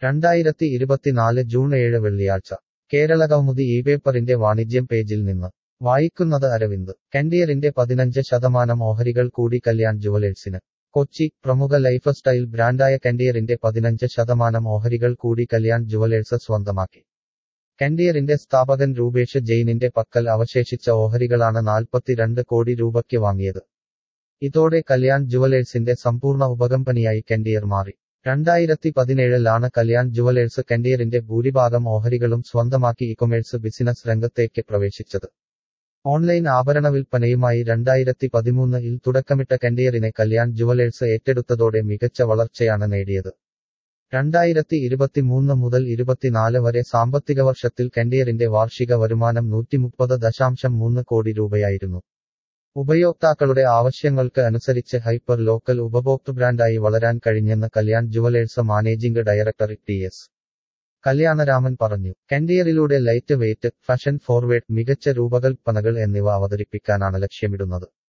രണ്ടായിരത്തി ഇരുപത്തിനാല് ജൂൺ ഏഴ് വെള്ളിയാഴ്ച കേരളകൗമുദി ഈ പേപ്പറിന്റെ വാണിജ്യം പേജിൽ നിന്ന് വായിക്കുന്നത് അരവിന്ദ് കൻഡിയറിന്റെ പതിനഞ്ച് ശതമാനം ഓഹരികൾ കൂടി കല്യാൺ ജുവലേഴ്സിന് കൊച്ചി പ്രമുഖ ലൈഫ് സ്റ്റൈൽ ബ്രാൻഡായ കൻഡിയറിന്റെ പതിനഞ്ച് ശതമാനം ഓഹരികൾ കൂടി കല്യാൺ ജുവലേഴ്സ് സ്വന്തമാക്കി കൻഡിയറിന്റെ സ്ഥാപകൻ രൂപേഷ് ജെയിനിന്റെ പക്കൽ അവശേഷിച്ച ഓഹരികളാണ് നാൽപ്പത്തിരണ്ട് കോടി രൂപയ്ക്ക് വാങ്ങിയത് ഇതോടെ കല്യാൺ ജുവലേഴ്സിന്റെ സമ്പൂർണ്ണ ഉപകമ്പനിയായി കൻഡിയർ മാറി രണ്ടായിരത്തി പതിനേഴിലാണ് കല്യാൺ ജുവലേഴ്സ് കൻഡിയറിന്റെ ഭൂരിഭാഗം ഓഹരികളും സ്വന്തമാക്കി ഇകൊമേഴ്സ് ബിസിനസ് രംഗത്തേക്ക് പ്രവേശിച്ചത് ഓൺലൈൻ ആഭരണ വിൽപ്പനയുമായി രണ്ടായിരത്തി പതിമൂന്നിൽ തുടക്കമിട്ട കൻഡിയറിനെ കല്യാൺ ജുവലേഴ്സ് ഏറ്റെടുത്തതോടെ മികച്ച വളർച്ചയാണ് നേടിയത് രണ്ടായിരത്തി ഇരുപത്തിമൂന്ന് മുതൽ ഇരുപത്തിനാല് വരെ സാമ്പത്തിക വർഷത്തിൽ കൻഡിയറിന്റെ വാർഷിക വരുമാനം നൂറ്റിമുപ്പത് ദശാംശം മൂന്ന് കോടി രൂപയായിരുന്നു ഉപയോക്താക്കളുടെ ആവശ്യങ്ങൾക്ക് അനുസരിച്ച് ഹൈപ്പർ ലോക്കൽ ഉപഭോക്തൃ ബ്രാൻഡായി വളരാൻ കഴിഞ്ഞെന്ന് Kalyan jewellers managing director T S Kalyanaraman പറഞ്ഞു കൻഡിയറിലൂടെ ലൈറ്റ് വെയ്റ്റ് ഫാഷൻ ഫോർവേഡ് മികച്ച രൂപകൽപ്പനകൾ എന്നിവ അവതരിപ്പിക്കാനാണ് ലക്ഷ്യമിടുന്നത്